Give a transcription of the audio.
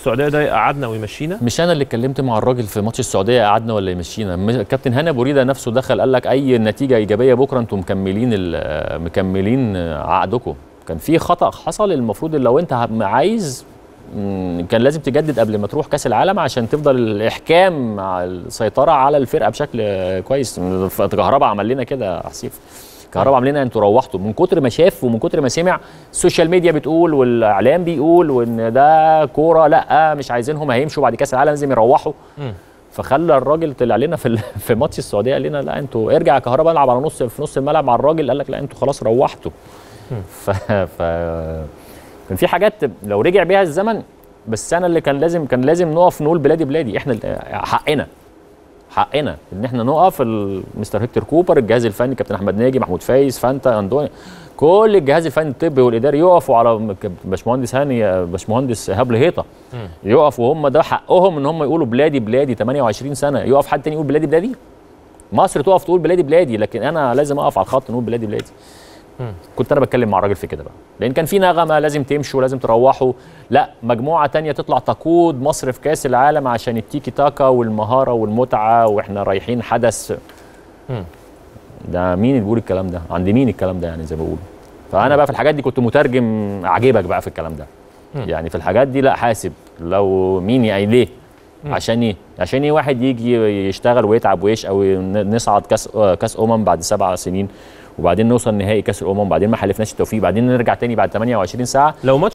السعوديه ده يقعدنا ويمشينا مش انا اللي اتكلمت مع الراجل في ماتش السعوديه قعدنا ولا يمشينا م- كابتن هاني ابو ريده نفسه دخل قال لك اي نتيجه ايجابيه بكره انتم مكملين ال- مكملين عقدكم كان في خطا حصل المفروض لو انت هم- عايز مم، كان لازم تجدد قبل ما تروح كاس العالم عشان تفضل الاحكام مع السيطره على الفرقه بشكل كويس كهربا عمل لنا كده يا حسيف كهربا عمل لنا انتوا روحتوا من كتر ما شاف ومن كتر ما سمع السوشيال ميديا بتقول والاعلام بيقول وان ده كوره لا مش عايزينهم هيمشوا بعد كاس العالم لازم يروحوا فخلى الراجل طلع لنا في ال- في ماتش السعوديه قال لنا لا انتوا ارجع يا كهربا العب على نص في نص الملعب مع الراجل قال لك لا انتوا خلاص روحتوا ف, ف كان في حاجات لو رجع بيها الزمن بس انا اللي كان لازم كان لازم نقف نقول بلادي بلادي احنا اللي- حقنا حقنا ان احنا نقف ال- مستر هيكتور كوبر الجهاز الفني كابتن احمد ناجي محمود فايز فانتا اندوني كل الجهاز الفني الطبي والاداري يقفوا على م- ك- باشمهندس هاني باشمهندس ايهاب لهيطه يقفوا وهم ده حقهم ان هم يقولوا بلادي بلادي 28 سنه يقف حد تاني يقول بلادي بلادي مصر تقف تقول بلادي بلادي لكن انا لازم اقف على الخط نقول بلادي بلادي كنت انا بتكلم مع الراجل في كده بقى لان كان في نغمه لازم تمشوا لازم تروحوا لا مجموعه تانية تطلع تقود مصر في كاس العالم عشان التيكي تاكا والمهاره والمتعه واحنا رايحين حدث ده مين اللي بيقول الكلام ده عند مين الكلام ده يعني زي ما بيقولوا فانا بقى في الحاجات دي كنت مترجم اعجبك بقى في الكلام ده يعني في الحاجات دي لا حاسب لو مين يعني ليه عشان ايه عشان ايه واحد يجي يشتغل ويتعب ويشقى ونصعد كاس آه، كاس امم بعد سبع سنين وبعدين نوصل نهائي كاس الامم وبعدين ما حلفناش التوفيق بعدين نرجع تاني بعد 28 ساعه لو ماتش